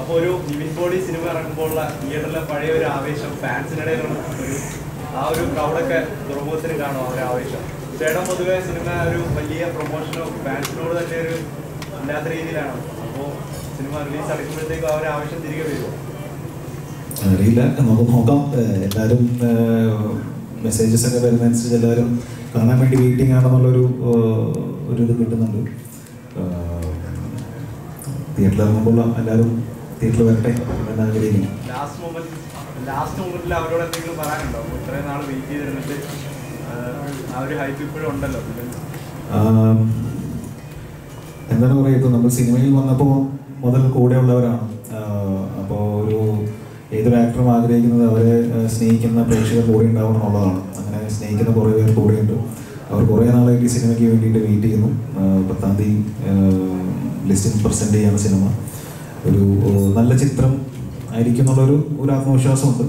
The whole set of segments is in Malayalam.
അപ്പോൾ ഒരു നിവിൻ ബോഡി സിനിമ ഇറങ്ങുമ്പോഴുള്ള തിയേറ്ററിലെ പഴയ ഒരു ആവേശം ഫാൻസിനിടയിലുള്ള ഒരു ആ ഒരു ക്രൗഡൊക്കെ തുറമുഖത്തിന് കാണും ആ ഒരു ആവേശം ചേട്ടൻ പൊതുവെ സിനിമ ഒരു വലിയ പ്രൊമോഷനോ ഫാൻസിനോട് തന്നെ ഒരു ഇല്ലാത്ത രീതിയിലാണ് അപ്പോൾ സിനിമ റിലീസ് അടക്കുമ്പോഴത്തേക്കും ആ ഒരു ആവേശം തിരികെ വരുമോ അറിയില്ല നമുക്ക് നോക്കാം ഏഹ് എല്ലാവരും മെസ്സേജസ് ഒക്കെ വരുന്നതനുസരിച്ച് എല്ലാവരും കാണാൻ വേണ്ടി വെയിറ്റിംഗ് ആണെന്നുള്ളൊരു ഏഹ് ഒരു ഇത് കിട്ടുന്നുണ്ട് തിയേറ്ററിൽ ഇറങ്ങുമ്പോൾ എല്ലാവരും തിയേറ്ററിൽ വരട്ടെ എന്ന് ആഗ്രഹിക്കുന്നു ലാസ്റ്റ് മൊമെന്റ് ലാസ്റ്റ് മൊമെന്റിൽ അവരോട് എന്തെങ്കിലും പറയാനുണ്ടോ അപ്പോൾ ഇത്രയും നാൾ വെയിറ്റ് ചെയ്തിരുന്നിട്ട് ആ, ആ ഒരു ഹൈപ്പ് ഇപ്പോഴും ഉണ്ടല്ലോ ആം, എന്താണ് പറയുക ഇപ്പോൾ നമ്മൾ സിനിമയിൽ വന്നപ്പോൾ മുതൽ കൂടെയുള്ളവരാണ് അപ്പോൾ ഒരു ഏതൊരു ആക്ടറും ആഗ്രഹിക്കുന്നത് അവരെ ആ, സ്നേഹിക്കുന്ന പ്രേക്ഷകർ കൂടെ ഉണ്ടാവണം എന്നുള്ളതാണ് അങ്ങനെ സ്നേഹിക്കുന്ന കുറേ പേർ കൂടെയുണ്ട് അവർ കുറേ നാളായിട്ട് ഈ സിനിമയ്ക്ക് വേണ്ടിയിട്ട് വെയിറ്റ് ചെയ്യുന്നു ആ, പത്താം തീയതി ലിസ്റ്റിൽ പ്രസൻറ്റ് ചെയ്യാണ് സിനിമ ഒരു ഓ, നല്ല ചിത്രം ആയിരിക്കും എന്നുള്ളൊരു ഒരു ആത്മവിശ്വാസമുണ്ട്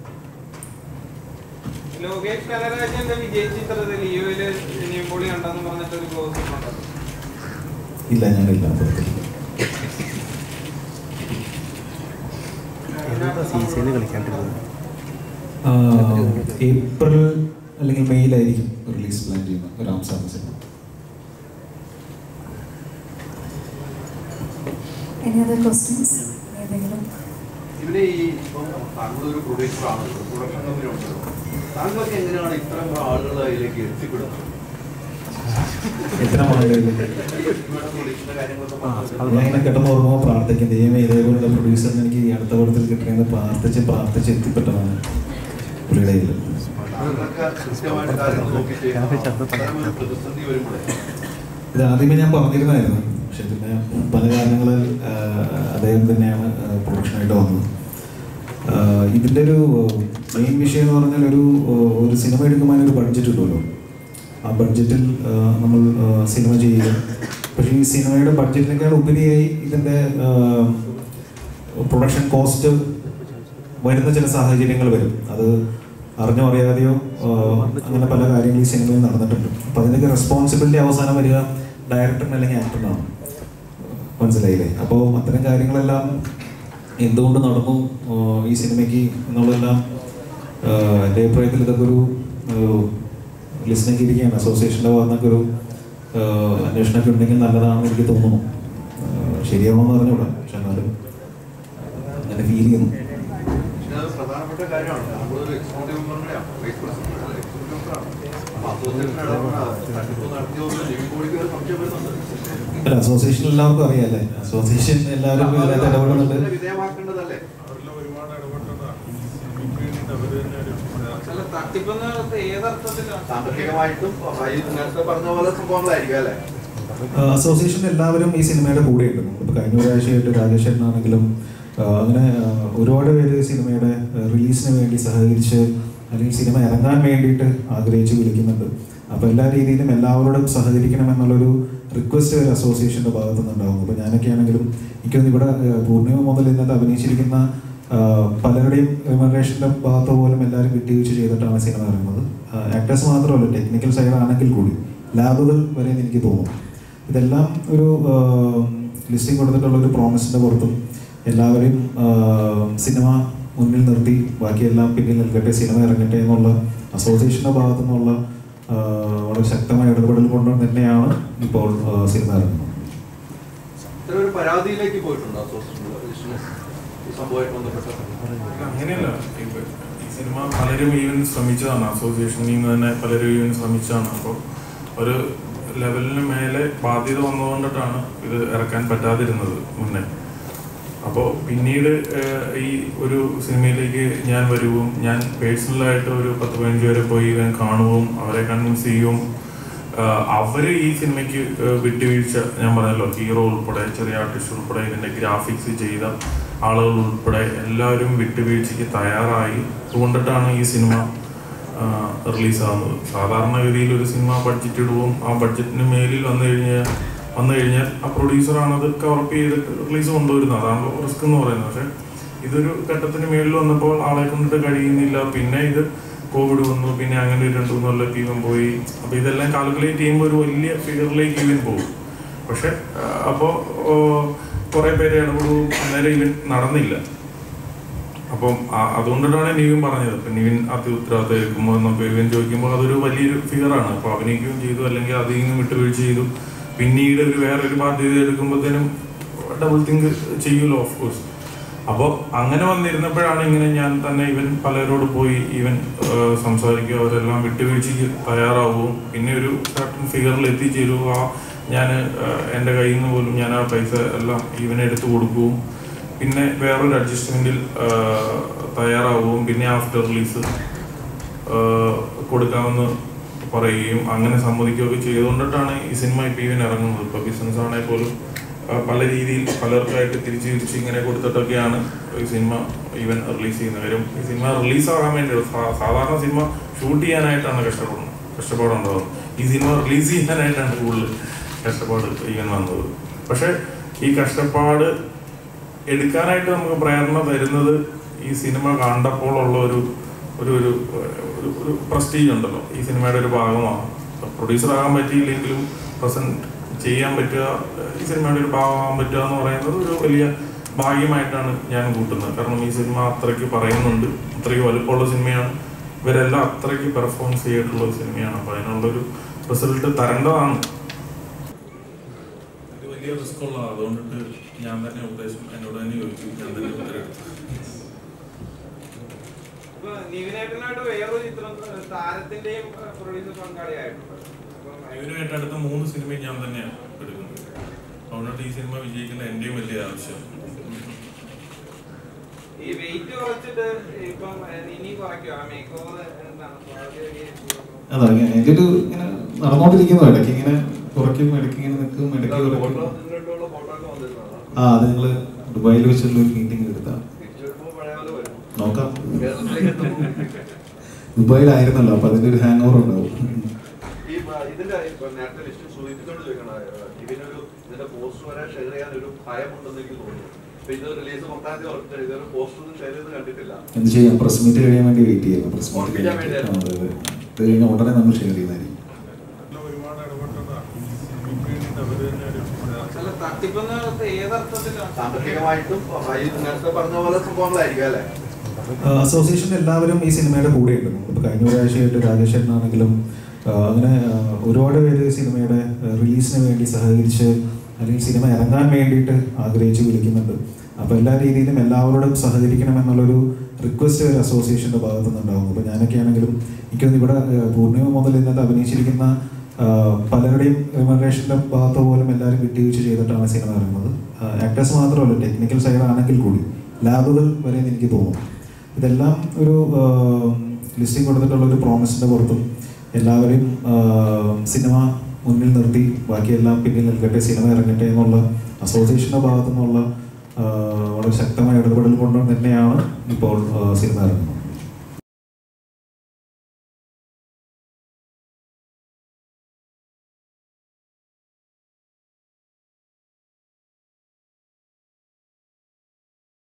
ലോകേഷ് കനരാജന്റെ വിജയ് ചിത്രത്തിൽ ലിയോയില് നിവിൻപോളി കണ്ടെന്ന് പറഞ്ഞിട്ട് ഒരു ക്ലോസിംഗ് ഉണ്ട് ഇല്ല ഞാനില്ല പുറത്തില്ല സീസണിൽ കളിക്കാണ്ടിരുന്നത് ആ, ഏപ്രിൽ അല്ലെങ്കിൽ മെയ്യിലായിരിക്കും റിലീസ് പ്ലാൻ ചെയ്യുന്നത് രാം സാറിന്റെ സിനിമ Any other questions? ഏതെങ്കിലും ഇവിടെ ഈ ഇപ്പം താങ്കൾ ഒരു പ്രൊഡ്യൂസറാണ് പ്രൊഡക്ഷൻ കമ്പനി ഉണ്ടല്ലോ താങ്കൾക്ക് എങ്ങനെയാണ് ഇത്തരം ആളുകൾ അതിലേക്ക് എത്തിപ്പെടുന്നത് എത്ര ആളുകളിൽ ഇവിടെ പ്രൊഡക്ഷന്റെ കാര്യങ്ങളൊക്കെ പറഞ്ഞത് ഞാൻ ഇങ്ങനെ കിടന്ന് ഓർമ്മ പ്രാർത്ഥിക്കും ദൈവമേ ഇതേപോലുള്ള പ്രൊഡ്യൂസറിന് എനിക്ക് ഈ അടുത്ത പടത്തിൽ കിട്ടണമെന്ന് പ്രാർത്ഥിച്ച് പ്രാർത്ഥിച്ച് എത്തിപ്പെട്ടതാണ് പുള്ളിയുടെ കയ്യിൽ താങ്കളൊക്കെ കൃത്യമായിട്ട് കാര്യങ്ങൾ നോക്കി ചെയ്യുന്ന അത്തരം ഒരു പ്രതിസന്ധി വരുമ്പോഴേ ഇത് ആദ്യമേ ഞാൻ പറഞ്ഞിരുന്നായിരുന്നു പക്ഷെ പിന്നെ പല കാരണങ്ങളാൽ ആ, അദ്ദേഹം തന്നെയാണ് പ്രൊഡക്ഷനായിട്ട് വന്നത് ആ, ഇതിൻ്റെ ഒരു മെയിൻ വിഷയം എന്ന് പറഞ്ഞാൽ ഒരു ഒരു സിനിമ എടുക്കുമ്പോൾ ഒരു ബഡ്ജറ്റ് കിട്ടുമല്ലോ ആ ബഡ്ജറ്റിൽ ആ, നമ്മൾ ആ, സിനിമ ചെയ്യുക പക്ഷേ ഈ സിനിമയുടെ ബഡ്ജറ്റിനേക്കാൾ ഉപരിയായി ഇതിൻ്റെ പ്രൊഡക്ഷൻ കോസ്റ്റ് വരുന്ന ചില സാഹചര്യങ്ങൾ വരും അത് അറിഞ്ഞോ അറിയാതെയോ ആ, അങ്ങനെ പല കാര്യങ്ങളും ഈ സിനിമയിൽ നടന്നിട്ടുണ്ട് അപ്പോൾ അതിൻ്റെയൊക്കെ റെസ്പോൺസിബിലിറ്റി അവസാനം വരിക ഡയറക്ടറിന് അല്ലെങ്കിൽ ആക്ടറിനാണ് മനസ്സിലായില്ലേ അപ്പോൾ അത്തരം കാര്യങ്ങളെല്ലാം എന്തുകൊണ്ട് നടന്നു ആ, ഈ സിനിമയ്ക്ക് എന്നുള്ളതെല്ലാം ആ, എൻ്റെ അഭിപ്രായത്തിൽ ഇതൊക്കെ ഒരു ലിസ്ണിംഗ് ഇരിക്കുകയാണ് അസോസിയേഷൻ്റെ ഭാഗത്തൊക്കെ ഒരു ആ, അന്വേഷണമൊക്കെ ഉണ്ടെങ്കിൽ നല്ലതാണെന്ന് എനിക്ക് തോന്നുന്നു ആ, ശരിയാവുമെന്ന് പറഞ്ഞൂടാ പക്ഷെ എന്നാലും അങ്ങനെ ഫീൽ ചെയ്യുന്നു പക്ഷേ അത് പ്രധാനപ്പെട്ട കാര്യമാണ് നമ്മളൊരു എക്സിക്യൂട്ടീവ് മെമ്പറുടെയാണ് വൈസ് പ്രസിഡന്റ് അല്ല എക്സിക്യൂട്ടീവ് മെമ്പറാണ് അപ്പൊ അസോസിയേഷൻ ഇടപെടണം തട്ടിപ്പ് നടത്തിയതുകൊണ്ട് നിവിൻ പോളിക്ക് ഒരു സംശയം വരുന്നുണ്ട് അല്ല അസോസിയേഷൻ എല്ലാവർക്കും അറിയാല്ലേ അസോസിയേഷൻ എല്ലാവരും ഇതിനകത്ത് ഇടപെടുന്നുണ്ട് അതിനെ വിധേയമാക്കേണ്ടതല്ലേ അല്ല തട്ടിപ്പെന്ന് പറഞ്ഞത് ഏതർത്ഥത്തിലാണ് സാമ്പത്തികമായിട്ടും ഈ നേരത്തെ പറഞ്ഞ പോലെ സംഭവങ്ങളായിരിക്കും അല്ലേ അസോസിയേഷൻ എല്ലാവരും ഈ സിനിമയുടെ കൂടെയുണ്ട് ഇപ്പോൾ കഴിഞ്ഞ ഒരാഴ്ചയായിട്ട് രാജേഷ് ചേട്ടനാണെങ്കിലും ആ, അങ്ങനെ ആ, ഒരുപാട് പേര് സിനിമയുടെ റിലീസിന് വേണ്ടി സഹകരിച്ച് അല്ലെങ്കിൽ സിനിമ ഇറങ്ങാൻ വേണ്ടിയിട്ട് ആഗ്രഹിച്ച് വിളിക്കുന്നുണ്ട് അപ്പോൾ എല്ലാ രീതിയിലും എല്ലാവരോടും സഹകരിക്കണം എന്നുള്ളൊരു റിക്വസ്റ്റ് ഒരു അസോസിയേഷൻ്റെ ഭാഗത്തു നിന്നുണ്ടാകും അപ്പോൾ ഞാനൊക്കെ ആണെങ്കിലും എനിക്കൊന്ന് ഇവിടെ ആ, പൂർണിമ മുതൽ ഇന്നത്തെ അഭിനയിച്ചിരിക്കുന്ന ആ, പലരുടെയും റെമറേഷൻ്റെ ഭാഗത്ത് പോലും എല്ലാവരും വിട്ടുവീഴ്ച ചെയ്തിട്ടാണ് സിനിമ ഇറങ്ങുന്നത് ആക്ടേഴ്സ് മാത്രമല്ല ടെക്നിക്കൽ സൈഡ് ആണെങ്കിൽ കൂടി ലാബുകൾ വരെ എന്ന് എനിക്ക് തോന്നുന്നു ഇതെല്ലാം ഒരു ലിസ്റ്റിംഗ് കൊടുത്തിട്ടുള്ള ഒരു പ്രോമിസിൻ്റെ പുറത്തും എല്ലാവരെയും ആ, സിനിമ മുന്നിൽ നിർത്തി ബാക്കിയെല്ലാം പിന്നിൽ നിൽക്കട്ടെ സിനിമ ഇറങ്ങട്ടെ എന്നുള്ള അസോസിയേഷൻ്റെ ഭാഗത്തു നിന്നുള്ള ആ, വളരെ ശക്തമായ ഇടപെടൽ കൊണ്ട് തന്നെയാണ് ഇപ്പോൾ ആ, സിനിമ ഇറങ്ങുന്നത് ഇത്തരം ഒരു പരാതിയിലേക്ക് പോയിട്ടുണ്ടോ അസോസിയേഷൻ ഈ സംഭവമായിട്ട് ബന്ധപ്പെട്ട് അങ്ങനെയല്ല ഇപ്പൊ ഈ സിനിമ പലരും ഈവൻ ശ്രമിച്ചതാണ് അസോസിയേഷനിൽ നിന്ന് തന്നെ പലരും ഈവൻ ശ്രമിച്ചതാണ് അപ്പോൾ ഒരു ലെവലിന് മേലെ ബാധ്യത വന്നുകൊണ്ടിട്ടാണ് ഇത് ഇറക്കാൻ പറ്റാതിരുന്നത് മുന്നേ അപ്പോൾ പിന്നീട് ഏഹ്, ഈ ഒരു സിനിമയിലേക്ക് ഞാൻ വരുവും ഞാൻ പേഴ്സണലായിട്ട് ഒരു പത്ത് പതിനഞ്ച് പേരെ പോയി ഇവൻ കാണുകയും അവരെ കൺവിൻസ് ചെയ്യുകയും ആഹ്, അവര് ഈ സിനിമയ്ക്ക് ഏഹ്, വിട്ടുവീഴ്ച ഞാൻ പറഞ്ഞല്ലോ ഹീറോ ഉൾപ്പെടെ ചെറിയ ആർട്ടിസ്റ്റ് ഉൾപ്പെടെ ഇതിന്റെ ഗ്രാഫിക്സ് ചെയ്ത ആളുകൾ ഉൾപ്പെടെ എല്ലാവരും വിട്ടുവീഴ്ചയ്ക്ക് തയ്യാറായി അതുകൊണ്ടിട്ടാണ് ഈ സിനിമ റിലീസാകുന്നത് സാധാരണഗതിയിൽ ഒരു സിനിമ ബഡ്ജറ്റ് ഇടുകയും ആ ബഡ്ജറ്റിന് മേലിൽ വന്നു കഴിഞ്ഞാൽ വന്നു കഴിഞ്ഞാൽ ആ പ്രൊഡ്യൂസറാണ് അത് കവറപ്പ് ചെയ്തിട്ട് റിലീസ് കൊണ്ടുവരുന്നത് അതാണ് റിസ്ക് എന്ന് പറയുന്നത് പക്ഷെ ഇതൊരു ഘട്ടത്തിന് മേളിൽ വന്നപ്പോൾ ആളെ കൊണ്ടിട്ട് കഴിയുന്നില്ല പിന്നെ ഇത് കോവിഡ് വന്നു പിന്നെ അങ്ങനെ ഒരു രണ്ടു മൂന്ന് കൊല്ലം ഇവൻ പോയി അപ്പൊ ഇതെല്ലാം കാൽക്കുലേറ്റ് ചെയ്യുമ്പോൾ ഒരു വലിയ ഫിഗറിലേക്ക് ഇവൻ പോകും പക്ഷെ അപ്പോൾ കുറേ പേര് ഇടപെടുകയും അന്നേരം ഇവൻ നടന്നില്ല അപ്പം ആ- അതുകൊണ്ടിട്ടാണ് നിവിൻ പറഞ്ഞത് ഇപ്പം നിവിൻ അതി ഉത്തരവാദിത്തം എടുക്കുമ്പോൾ നമുക്ക് ഇവൻ ചോദിക്കുമ്പോൾ അതൊരു വലിയൊരു ഫിഗറാണ് അപ്പോൾ അഭിനയിക്കുകയും ചെയ്തു അല്ലെങ്കിൽ അതിൽ നിന്ന് വിട്ടുവീഴ്ച ചെയ്തു പിന്നീട് ഒരു വേറൊരു ബാധ്യത എടുക്കുമ്പോഴത്തേനും ഡബിൾ തിങ്ക് ചെയ്യുമല്ലോ ഓഫ് കോഴ്സ് അപ്പോൾ അങ്ങനെ വന്നിരുന്നപ്പോഴാണ് ഇങ്ങനെ ഞാൻ തന്നെ ഇവൻ പലരോട് പോയി ഇവൻ സംസാരിക്കുക അവരെല്ലാം വിട്ടുവീഴ്ചയ്ക്ക് തയ്യാറാവുകയും പിന്നെ ഒരു സർട്ടൺ ഫിഗറിൽ എത്തിച്ചേരുക ആ ഞാൻ എൻ്റെ കയ്യിൽ നിന്ന് പോലും ഞാൻ ആ പൈസ എല്ലാം ഇവനെ എടുത്തു കൊടുക്കുകയും പിന്നെ വേറൊരു അഡ്ജസ്റ്റ്മെന്റിൽ തയ്യാറാവുകയും പിന്നെ ആഫ്റ്റർ റിലീസ് കൊടുക്കാമെന്ന് പറയുകയും അങ്ങനെ സമ്മതിക്കുകയൊക്കെ ചെയ്തുകൊണ്ടിട്ടാണ് ഈ സിനിമ ഇപ്പം ഇവൻ ഇറങ്ങുന്നത് ഇപ്പോൾ ബിസിനസ് ആണെങ്കിൽ പോലും ആ, പല രീതിയിൽ പലർക്കായിട്ട് തിരിച്ച് തിരിച്ച് ഇങ്ങനെ കൊടുത്തിട്ടൊക്കെയാണ് ഈ സിനിമ ഇവൻ റിലീസ് ചെയ്യുന്നത് കാര്യം ഈ സിനിമ റിലീസ് ആകാൻ വേണ്ടി സാ- സാധാരണ സിനിമ ഷൂട്ട് ചെയ്യാനായിട്ടാണ് കഷ്ടപ്പെടുന്നത് കഷ്ടപ്പാടുണ്ടാകുന്നത് ഈ സിനിമ റിലീസ് ചെയ്യാനായിട്ടാണ് കൂടുതൽ കഷ്ടപ്പാട് ഇവൻ വന്നത് പക്ഷെ ഈ കഷ്ടപ്പാട് എടുക്കാനായിട്ട് നമുക്ക് പ്രേരണ തരുന്നത് ഈ സിനിമ കണ്ടപ്പോഴുള്ള ഒരു ഒരു ഒരു ഒരു- ഒരു പ്രസ്റ്റീജ് ഉണ്ടല്ലോ ഈ സിനിമയുടെ ഒരു ഭാഗമാണ് പ്രൊഡ്യൂസർ ആകാൻ പറ്റിയില്ലെങ്കിലും പ്രസന്റ് ചെയ്യാൻ പറ്റുക ഈ സിനിമയുടെ ഒരു ഭാഗമാകാൻ പറ്റുക എന്ന് പറയുന്നത് ഒരു വലിയ ഭാഗ്യമായിട്ടാണ് ഞാൻ കൂട്ടുന്നത് കാരണം ഈ സിനിമ അത്രയ്ക്ക് പറയുന്നുണ്ട് അത്രയ്ക്ക് വലുപ്പമുള്ള സിനിമയാണ് ഇവരെല്ലാം അത്രയ്ക്ക് പെർഫോമൻസ് ചെയ്തിട്ടുള്ള ഒരു സിനിമയാണ് അപ്പോൾ അതിനുള്ളൊരു റിസൾട്ട് തരേണ്ടതാണ് ഇത് വലിയ റിസ്ക് ഉള്ളതാണ് അതുകൊണ്ടിട്ട് ഞാൻ തന്നെ ഉദ്ദേശം എന്നോട് തന്നെ ചോദിച്ചു ഞാൻ തന്നെ ഉത്തരവെടുത്തു ഇപ്പൊ നിവിനേട്ടനായിട്ട് വേറൊരു ചിത്രം ഏഹ്, താരത്തിന്റെയും പ്രൊഡ്യൂസർ പങ്കാളിയായിട്ടുണ്ട് അപ്പം ഇവരുമായിട്ട് അടുത്ത മൂന്ന് സിനിമയും ഞാൻ തന്നെയാണ് എടുക്കുന്നത് അതുകൊണ്ടിട്ട് ഈ സിനിമ വിജയിക്കുന്ന എൻ്റെയും വലിയ ആവശ്യം ഈ വെയിറ്റ് കുറച്ചിട്ട് ഇപ്പം ഏഹ്, ഇനി കുറയ്ക്കുക മേക്ക് ഓവർ എന്താണ് അതാ ഇങ്ങനെ എൻ്റെ ഒരു ഇങ്ങനെ നടന്നുകൊണ്ടിരിക്കുന്നു ഇടയ്ക്ക് ഇങ്ങനെ കുറയ്ക്കും ഇടയ്ക്ക് ഇങ്ങനെ നിൽക്കും ഇടയ്ക്ക് ഫോട്ടോ കുറയ്ക്കും നിന്നിട്ടുള്ള ഫോട്ടോ ഒക്കെ വന്നിരുന്നതാണ് ആ അത് ഞങ്ങൾ ദുബായിൽ വെച്ചുള്ള ഒരു മീറ്റിംഗ് എടുത്താണ് തിരിച്ചെടുക്കുമ്പോൾ പഴയ പോലെ വരും നോക്കാം കേരളത്തിലേക്ക് എത്തുമ്പോൾ ദുബായിലായിരുന്നല്ലോ അപ്പൊ അതിന്റെ ഒരു ഹാങ് ഓവർ ഉണ്ടാവും ഈ ബ- ഇതിന്റെ ഇപ്പൊ നേരത്തെ ലിസ്റ്റ് സൂചിപ്പിച്ചോണ്ട് ചോദിക്കണം ഇതിനൊരു ഇതിന്റെ പോസ്റ്റ് വരെ ഷെയർ ചെയ്യാൻ ഒരു ഭയമുണ്ടെന്ന് എനിക്ക് തോന്നുന്നു അപ്പൊ ഇത് റിലീസ് പത്താം തീയതി ഉറപ്പിച്ച ഇതൊരു പോസ്റ്റ് ഒന്നും ഷെയർ ചെയ്ത് കണ്ടിട്ടില്ല എന്ത് ചെയ്യാം പ്രസ് മീറ്റ് കഴിയാൻ വേണ്ടി വെയിറ്റ് ചെയ്യാം പ്രസ് മീറ്റ് ഓർമ്മിക്കാൻ വേണ്ടിയായിരുന്നു. അതെ അതെ ഇത് കഴിഞ്ഞാൽ ഉടനെ നമ്മൾ ഷെയർ ചെയ്യുന്നതായിരിക്കും ഒരുപാട് ഇടപെട്ടതാണ് ഈ സിനിമയ്ക്ക് വേണ്ടിയിട്ട് അവർ തന്നെ ഒരു അല്ല തട്ടിപ്പെന്ന് ഏതർത്ഥത്തിലാണ് സാമ്പത്തികമായിട്ടും ഈ നേരത്തെ പറഞ്ഞ പോലെ സംഭവങ്ങളായിരിക്കും അല്ലേ അസോസിയേഷൻ എല്ലാവരും ഈ സിനിമയുടെ കൂടെ ഉണ്ട് ഇപ്പോൾ കഴിഞ്ഞ ഒരാഴ്ചയായിട്ട് രാജേഷ് ചേട്ടനാണെങ്കിലും ആ, അങ്ങനെ ആ, ഒരുപാട് പേര് സിനിമയുടെ റിലീസിന് വേണ്ടി സഹകരിച്ച് അല്ലെങ്കിൽ സിനിമ ഇറങ്ങാൻ വേണ്ടിയിട്ട് ആഗ്രഹിച്ച് വിളിക്കുന്നുണ്ട് അപ്പോൾ എല്ലാ രീതിയിലും എല്ലാവരോടും സഹകരിക്കണമെന്നുള്ളൊരു റിക്വസ്റ്റ് ഒരു അസോസിയേഷൻ്റെ ഭാഗത്തു നിന്നുണ്ടാകുന്നു അപ്പോൾ ഞാനൊക്കെ ആണെങ്കിലും എനിക്കൊന്ന് ഇവിടെ ആ, പൂർണിമ മുതൽ ഇന്നത്തെ അഭിനയിച്ചിരിക്കുന്ന ആ, പലരുടെയും റിമറേഷൻ്റെ ഭാഗത്ത് പോലും എല്ലാവരും വിട്ടുവീഴ്ച ചെയ്തിട്ടാണ് സിനിമ ഇറങ്ങുന്നത് ആക്ടേഴ്സ് മാത്രമല്ല ടെക്നിക്കൽ സൈഡ് ആണെങ്കിൽ കൂടി ലാബുകൾ വരെ എന്ന് എനിക്ക് തോന്നുന്നു ഇതെല്ലാം ഒരു ലിസ്റ്റിംഗ് കൊടുത്തിട്ടുള്ള ഒരു പ്രോമിസിന്റെ പുറത്തും എല്ലാവരെയും ആ, സിനിമ മുന്നിൽ നിർത്തി ബാക്കിയെല്ലാം പിന്നിൽ നിൽക്കട്ടെ സിനിമ ഇറങ്ങട്ടെ എന്നുള്ള അസോസിയേഷന്റെ ഭാഗത്തു നിന്നുള്ള ആ, വളരെ ശക്തമായ ഇടപെടൽ കൊണ്ട് തന്നെയാണ് ഇപ്പോൾ ആ, സിനിമ ഇറങ്ങുന്നത്